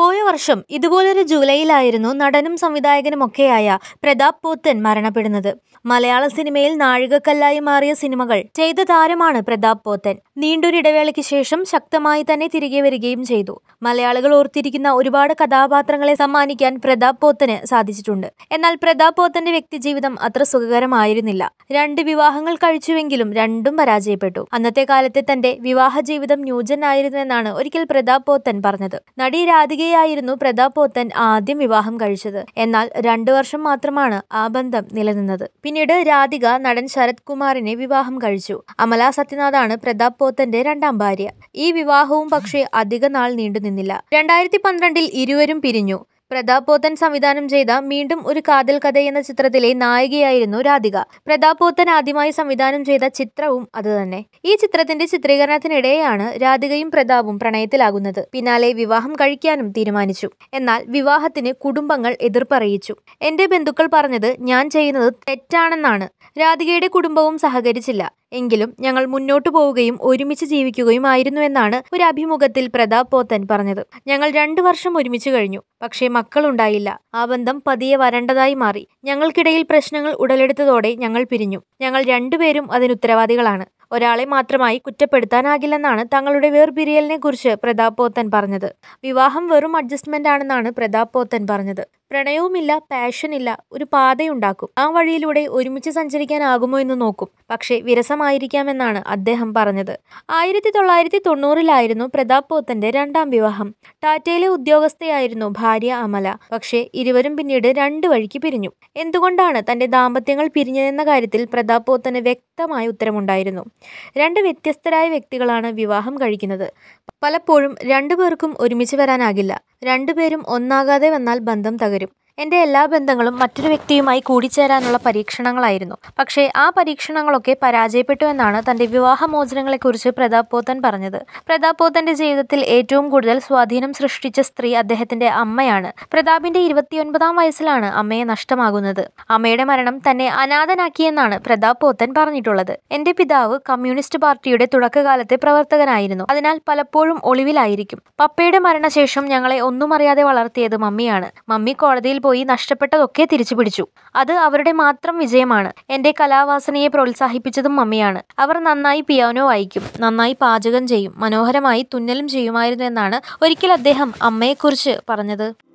പോയ വർഷം ഇതുപോലൊരു ജൂലൈയിലായിരുന്നു നടനും സംവിധായകനുമൊക്കെയായ പ്രതാപ് പോത്തൻ മരണപ്പെടുന്നത് മലയാള സിനിമയിൽ നാഴികക്കല്ലായി മാറിയ സിനിമകൾ ചെയ്ത താരമാണ് പ്രതാപ് പോത്തൻ നീണ്ടൊരിടവേളയ്ക്ക് ശേഷം ശക്തമായി തന്നെ തിരികെ വരികയും ചെയ്തു മലയാളികൾ ഓർത്തിരിക്കുന്ന ഒരുപാട് കഥാപാത്രങ്ങളെ സമ്മാനിക്കാൻ പ്രതാപ് പോത്തന് സാധിച്ചിട്ടുണ്ട് എന്നാൽ പ്രതാപ് പോത്തന്റെ വ്യക്തിജീവിതം അത്ര സുഖകരമായിരുന്നില്ല രണ്ട് വിവാഹങ്ങൾ കഴിച്ചുവെങ്കിലും രണ്ടും പരാജയപ്പെട്ടു അന്നത്തെ കാലത്തെ തന്റെ വിവാഹ ജീവിതം ന്യൂജൻ ആയിരുന്നുവെന്നാണ് ഒരിക്കൽ പ്രതാപ് പോത്തൻ പറഞ്ഞത് നടി രാധികയായിരുന്നു പ്രതാപ് പോത്തൻ ആദ്യം വിവാഹം കഴിച്ചത് എന്നാൽ രണ്ടു വർഷം മാത്രമാണ് ആ ബന്ധം നിലനിന്നത് പിന്നീട് രാധിക നടൻ ശരത് കുമാറിനെ വിവാഹം കഴിച്ചു അമല സത്യനാഥാണ് പ്രതാപ് പോത്തന്റെ രണ്ടാം ഭാര്യ ഈ വിവാഹവും പക്ഷേ അധിക നാൾ നീണ്ടുനിന്നില്ല രണ്ടായിരത്തി പന്ത്രണ്ടിൽ ഇരുവരും പിരിഞ്ഞു പ്രതാപ് പോത്തൻ സംവിധാനം ചെയ്ത വീണ്ടും ഒരു കാതൽ കഥ എന്ന ചിത്രത്തിലെ നായികയായിരുന്നു രാധിക പ്രതാപ് പോത്തൻ ആദ്യമായി സംവിധാനം ചെയ്ത ചിത്രവും അതുതന്നെ ഈ ചിത്രത്തിന്റെ ചിത്രീകരണത്തിനിടെയാണ് രാധികയും പ്രതാപും പ്രണയത്തിലാകുന്നത് പിന്നാലെ വിവാഹം കഴിക്കാനും തീരുമാനിച്ചു എന്നാൽ വിവാഹത്തിന് കുടുംബങ്ങൾ എതിർപ്പറിയിച്ചു എന്റെ ബന്ധുക്കൾ പറഞ്ഞത് ഞാൻ ചെയ്യുന്നത് തെറ്റാണെന്നാണ് രാധികയുടെ കുടുംബവും സഹകരിച്ചില്ല എങ്കിലും ഞങ്ങൾ മുന്നോട്ടു പോവുകയും ഒരുമിച്ച് ജീവിക്കുകയുമായിരുന്നുവെന്നാണ് ഒരു അഭിമുഖത്തിൽ പ്രതാപ് പോത്തൻ പറഞ്ഞത് ഞങ്ങൾ രണ്ടു വർഷം ഒരുമിച്ച് കഴിഞ്ഞു പക്ഷേ മക്കളുണ്ടായില്ല ആ ബന്ധം പതിയെ വരണ്ടതായി മാറി ഞങ്ങൾക്കിടയിൽ പ്രശ്നങ്ങൾ ഉടലെടുത്തതോടെ ഞങ്ങൾ പിരിഞ്ഞു ഞങ്ങൾ രണ്ടുപേരും അതിന് ഉത്തരവാദികളാണ് ഒരാളെ മാത്രമായി കുറ്റപ്പെടുത്താനാകില്ലെന്നാണ് തങ്ങളുടെ വേർപിരിയലിനെ കുറിച്ച് പ്രതാപ് പോത്തൻ പറഞ്ഞത് വിവാഹം വെറും അഡ്ജസ്റ്റ്മെന്റ് ആണെന്നാണ് പ്രതാപ് പോത്തൻ പറഞ്ഞത് പ്രണയവുമില്ല പാഷനില്ല ഒരു പാതയുണ്ടാക്കും ആ വഴിയിലൂടെ ഒരുമിച്ച് സഞ്ചരിക്കാനാകുമോ എന്ന് നോക്കും പക്ഷേ വിരസമായിരിക്കാമെന്നാണ് അദ്ദേഹം പറഞ്ഞത് ആയിരത്തി തൊള്ളായിരത്തി തൊണ്ണൂറിലായിരുന്നു പ്രതാപ് പോത്തന്റെ രണ്ടാം വിവാഹം ടാറ്റയിലെ ഉദ്യോഗസ്ഥയായിരുന്നു ഭാര്യ അമല പക്ഷേ ഇരുവരും പിന്നീട് രണ്ടു വഴിക്ക് പിരിഞ്ഞു എന്തുകൊണ്ടാണ് തന്റെ ദാമ്പത്യങ്ങൾ പിരിഞ്ഞതെന്ന കാര്യത്തിൽ പ്രതാപ് പോത്തന് വ്യക്തമായ ഉത്തരമുണ്ടായിരുന്നു രണ്ട് വ്യത്യസ്തരായ വ്യക്തികളാണ് വിവാഹം കഴിക്കുന്നത് പലപ്പോഴും രണ്ടുപേർക്കും ഒരുമിച്ച് വരാനാകില്ല രണ്ടുപേരും ഒന്നാകാതെ വന്നാൽ ബന്ധം തകരും എൻ്റെ എല്ലാ ബന്ധങ്ങളും മറ്റൊരു വ്യക്തിയുമായി കൂടിച്ചേരാനുള്ള പരീക്ഷണങ്ങളായിരുന്നു പക്ഷേ ആ പരീക്ഷണങ്ങളൊക്കെ പരാജയപ്പെട്ടു എന്നാണ് തൻ്റെ വിവാഹമോചനങ്ങളെക്കുറിച്ച് പ്രതാപ് പോത്തൻ പറഞ്ഞത് പ്രതാപ് പോത്തൻ്റെ ജീവിതത്തിൽ ഏറ്റവും കൂടുതൽ സ്വാധീനം സൃഷ്ടിച്ച സ്ത്രീ അദ്ദേഹത്തിൻ്റെ അമ്മയാണ് പ്രതാപിൻ്റെ ഇരുപത്തിയൊൻപതാം വയസ്സിലാണ് അമ്മയെ നഷ്ടമാകുന്നത് അമ്മയുടെ മരണം തന്നെ അനാഥനാക്കിയെന്നാണ് പ്രതാപ് പോത്തൻ പറഞ്ഞിട്ടുള്ളത് എൻ്റെ പിതാവ് കമ്മ്യൂണിസ്റ്റ് പാർട്ടിയുടെ തുടക്കകാലത്തെ പ്രവർത്തകനായിരുന്നു അതിനാൽ പലപ്പോഴും ഒളിവിലായിരിക്കും പപ്പയുടെ മരണശേഷം ഞങ്ങളെ ഒന്നും അറിയാതെ വളർത്തിയത് മമ്മിയാണ് മമ്മി കോടതിയിൽ പോയി നഷ്ടപ്പെട്ടതൊക്കെ തിരിച്ചു പിടിച്ചു അത് അവരുടെ മാത്രം വിജയമാണ് എന്റെ കലാവാസനയെ പ്രോത്സാഹിപ്പിച്ചതും മമ്മിയാണ് അവർ നന്നായി പിയാനോ വായിക്കും നന്നായി പാചകം ചെയ്യും മനോഹരമായി തുന്നലും ചെയ്യുമായിരുന്നു എന്നാണ് ഒരിക്കൽ അദ്ദേഹം അമ്മയെക്കുറിച്ച് പറഞ്ഞത്